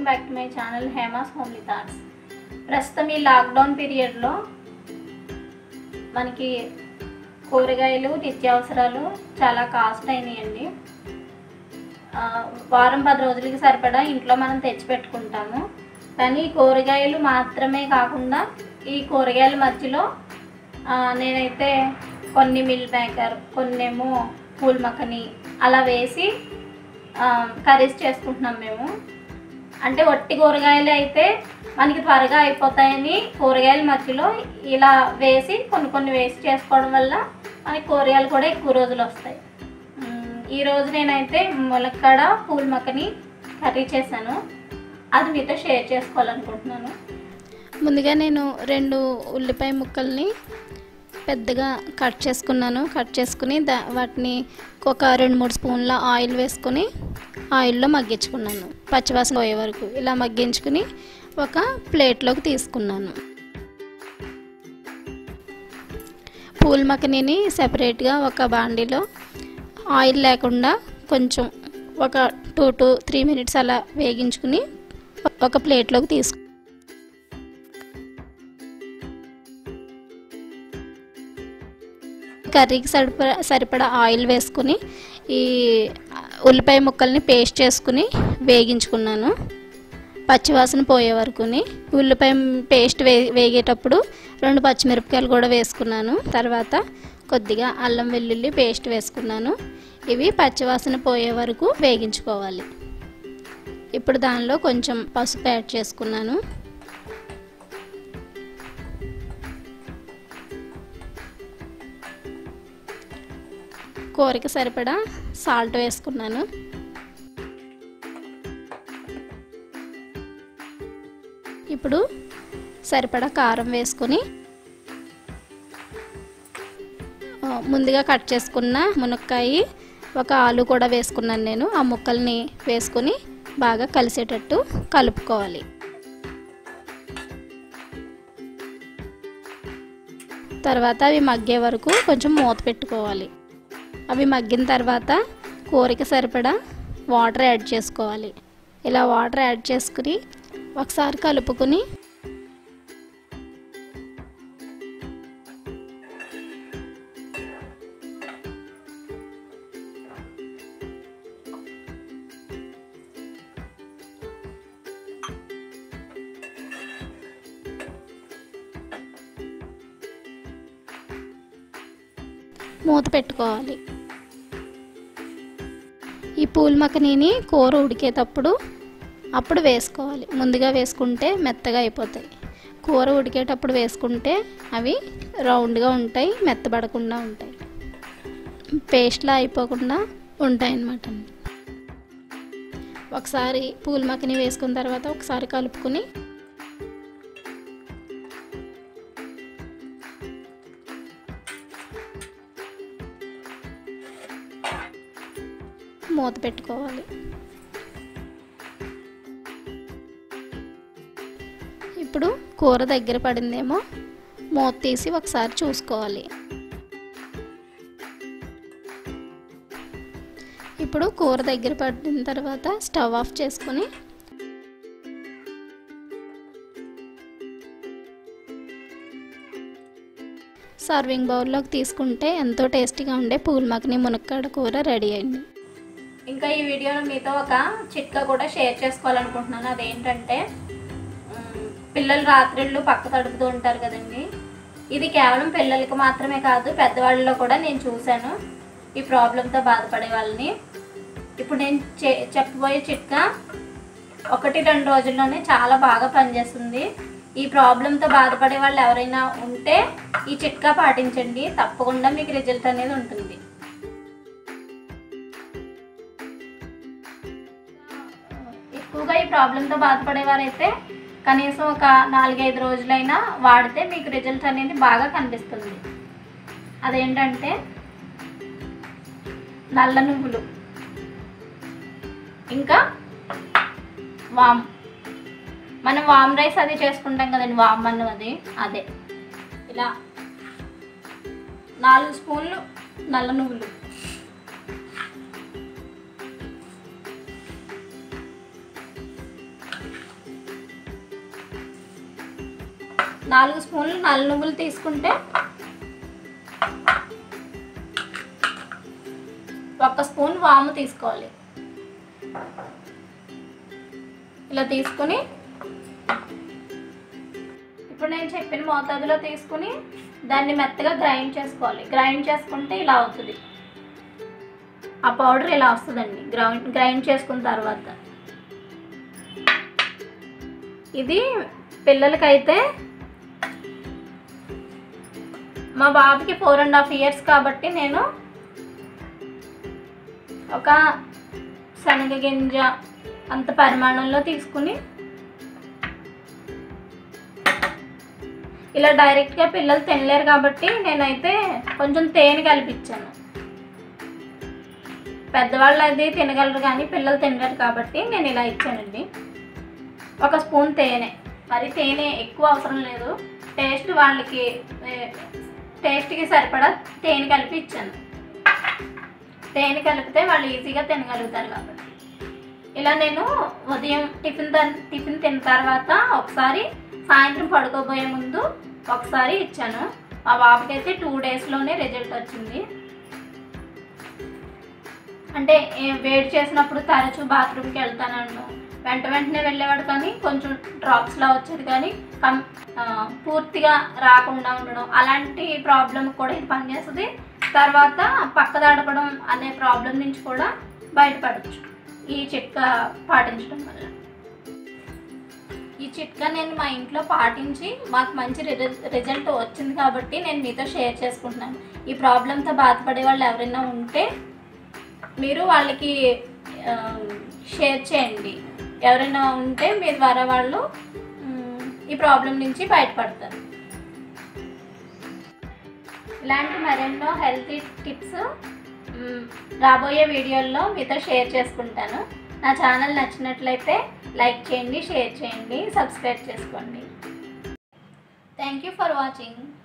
welcome back to my channel Hema's homely thoughts ప్రస్తుతం ఈ lockdown పీరియడ్లో మనకి కూరగాయలు నిత్యావసరాలు చాలా కాస్ట్ అయినాయండి ఆ, వారం పది రోజులకి సరిపడా ఇంట్లో మనం తెచ్చి పెట్టుకుంటాము కానీ ఈ కూరగాయలు మాత్రమే కాకుండా ఈ కూరగాయల మధ్యలో ఆ, నేనైతే కొన్ని మిల్ మేకర్ కొన్నేమో పూల్ మక్కని అలా వేసి కర్రీస్ చేసుకుంటున్నాం మేము అంటే ఒట్టి కూరగాయలు అయితే మనకి త్వరగా అయిపోతాయని కూరగాయల మధ్యలో ఇలా వేసి కొన్ని కొన్ని వేసి చేసుకోవడం వల్ల మనకి కూరగాయలు కూడా ఎక్కువ రోజులు వస్తాయి మ్, ఈ రోజు నేనైతే ములక్కడ పూల్ మక్కని కర్రీ చేశాను అది మీతో షేర్ చేసుకోవాలనుకుంటున్నాను ముందుగా నేను రెండు ఉల్లిపాయ ముక్కల్ని పెద్దగా కట్ చేసుకున్నాను కట్ చేసుకుని దా వాటిని ఒక రెండు మూడు స్పూన్ల ఆయిల్ వేసుకుని ఆయిల్లో మగ్గించుకున్నాను పచ్చివాసన పోయే వరకు ఇలా మగ్గించుకుని ఒక ప్లేట్లోకి తీసుకున్నాను పూల్ మక్కనీని సెపరేట్గా ఒక బాండీలో ఆయిల్ లేకుండా కొంచెం ఒక టూ టు త్రీ మినిట్స్ అలా వేగించుకుని ఒక ప్లేట్లోకి తీసుకు కర్రీకి సరిపడా సరిపడా ఆయిల్ వేసుకుని ఈ ఉల్లిపాయ ముక్కల్ని పేస్ట్ చేసుకుని వేగించుకున్నాను పచ్చివాసన పోయే వరకుని ఉల్లిపాయ పేస్ట్ వే వేగేటప్పుడు రెండు పచ్చిమిరపకాయలు కూడా వేసుకున్నాను తర్వాత కొద్దిగా అల్లం వెల్లుల్లి పేస్ట్ వేసుకున్నాను ఇవి పచ్చివాసన పోయే వరకు వేగించుకోవాలి ఇప్పుడు దానిలో కొంచెం పసుపు యాడ్ చేసుకున్నాను కూరకి సరిపడా సాల్ట్ వేసుకున్నాను ఇప్పుడు సరిపడా కారం వేసుకొని ఆ, ముందుగా కట్ చేసుకున్న మునక్కాయ ఒక ఆలు కూడా వేసుకున్నాను నేను ఆ ముక్కల్ని వేసుకొని బాగా కలిసేటట్టు కలుపుకోవాలి తర్వాత అవి మగ్గే వరకు కొంచెం మూత పెట్టుకోవాలి అవి మగ్గిన తర్వాత కూరకి సరిపడా వాటర్ యాడ్ చేసుకోవాలి ఇలా వాటర్ యాడ్ చేసుకుని ఒకసారి కలుపుకుని మూత పెట్టుకోవాలి ఈ పూల్ మక్కనీని కూర ఉడికేటప్పుడు అప్పుడు వేసుకోవాలి ముందుగా వేసుకుంటే మెత్తగా అయిపోతాయి కూర ఉడికేటప్పుడు వేసుకుంటే అవి రౌండ్గా ఉంటాయి మెత్తబడకుండా ఉంటాయి పేస్ట్లా అయిపోకుండా ఉంటాయి అన్నమాట ఒకసారి పూల్ మక్కని వేసుకున్న తర్వాత ఒకసారి కలుపుకుని మూత పెట్టుకోవాలి ఇప్పుడు కూర దగ్గర పడిందేమో మూత తీసి ఒకసారి చూసుకోవాలి ఇప్పుడు కూర దగ్గర పడిన తర్వాత స్టవ్ ఆఫ్ చేసుకొని సర్వింగ్ బౌల్లోకి తీసుకుంటే ఎంతో టేస్టీగా ఉండే పూల్ మక్కని మునక్కాడ కూర రెడీ అయింది ఇంకా ఈ వీడియోలో మీతో ఒక చిట్కా కూడా షేర్ చేసుకోవాలనుకుంటున్నాను అదేంటంటే మ్, పిల్లలు రాత్రిళ్ళు పక్క తడుపుతూ ఉంటారు కదండి ఇది కేవలం పిల్లలకి మాత్రమే కాదు పెద్దవాళ్ళలో కూడా నేను చూశాను ఈ ప్రాబ్లంతో బాధపడే వాళ్ళని ఇప్పుడు నేను చే- చెప్పబోయే చిట్కా ఒకటి రెండు రోజుల్లోనే చాలా బాగా పనిచేస్తుంది ఈ ప్రాబ్లంతో బాధపడే వాళ్ళు ఎవరైనా ఉంటే ఈ చిట్కా పాటించండి తప్పకుండా మీకు రిజల్ట్ అనేది ఉంటుంది ఎక్కువగా ఈ ప్రాబ్లంతో బాధపడేవారైతే కనీసం ఒక నాలుగైదు రోజులైనా వాడితే మీకు రిజల్ట్ అనేది బాగా కనిపిస్తుంది అదేంటంటే నల్ల నువ్వులు ఇంకా వామ్ మనం వామ్ రైస్ అది చేసుకుంటాం కదండి వామ్ అన్నం అది అదే ఇలా నాలుగు స్పూన్లు నల్ల నువ్వులు నాలుగు స్పూన్లు నల్ల నువ్వులు తీసుకుంటే ఒక్క స్పూన్ వాము తీసుకోవాలి ఇలా తీసుకుని ఇప్పుడు నేను చెప్పిన మోతాదులో తీసుకుని దాన్ని మెత్తగా గ్రైండ్ చేసుకోవాలి గ్రైండ్ చేసుకుంటే ఇలా అవుతుంది ఆ పౌడర్ ఇలా వస్తుందండి గ్రైండ్ గ్రైండ్ చేసుకున్న తర్వాత ఇది పిల్లలకైతే మా బాబుకి ఫోర్ అండ్ హాఫ్ ఇయర్స్ కాబట్టి నేను ఒక శనగ గింజ అంత పరిమాణంలో తీసుకుని ఇలా డైరెక్ట్గా పిల్లలు తినలేరు కాబట్టి నేనైతే కొంచెం తేనె కలిపించాను పెద్దవాళ్ళు అది తినగలరు కానీ పిల్లలు తినలేరు కాబట్టి నేను ఇలా ఇచ్చానండి ఒక స్పూన్ తేనె మరి తేనె ఎక్కువ అవసరం లేదు టేస్ట్ వాళ్ళకి ఏ, టేస్ట్కి సరిపడా తేనె కలిపి ఇచ్చాను తేనె కలిపితే వాళ్ళు ఈజీగా తినగలుగుతారు కాబట్టి ఇలా నేను ఉదయం టిఫిన్ తన్- టిఫిన్ తిన్న తర్వాత ఒకసారి సాయంత్రం పడుకోబోయే ముందు ఒకసారి ఇచ్చాను మా బాబుకి అయితే టూ డేస్లోనే రిజల్ట్ వచ్చింది అంటే ఏ- వేడి చేసినప్పుడు తరచూ బాత్రూమ్కి వెళ్తానన్ను వెంట వెంటనే వెళ్ళేవాడు కానీ కొంచెం డ్రాప్స్లా వచ్చేది కానీ కం ఆ, పూర్తిగా రాకుండా ఉండడం అలాంటి ప్రాబ్లం కూడా ఇది పనిచేస్తుంది తర్వాత పక్కదాడపడం అనే ప్రాబ్లం నుంచి కూడా బయటపడచ్చు ఈ చిట్కా పాటించడం వల్ల ఈ చిట్కా నేను మా ఇంట్లో పాటించి మాకు మంచి రిజల్ట్ రిజల్ట్ వచ్చింది కాబట్టి నేను మీతో షేర్ చేసుకుంటున్నాను ఈ ప్రాబ్లంతో బాధపడే వాళ్ళు ఎవరైనా ఉంటే మీరు వాళ్ళకి ఆ, షేర్ చేయండి ఎవరైనా ఉంటే మీ ద్వారా వాళ్ళు మ్, ఈ ప్రాబ్లం నుంచి బయటపడతారు ఇలాంటి మరెన్నో హెల్తీ టిప్స్ మ్, రాబోయే వీడియోల్లో మీతో షేర్ చేసుకుంటాను నా ఛానల్ నచ్చినట్లయితే లైక్ చేయండి షేర్ చేయండి సబ్స్క్రైబ్ చేసుకోండి థ్యాంక్ యూ ఫర్ వాచింగ్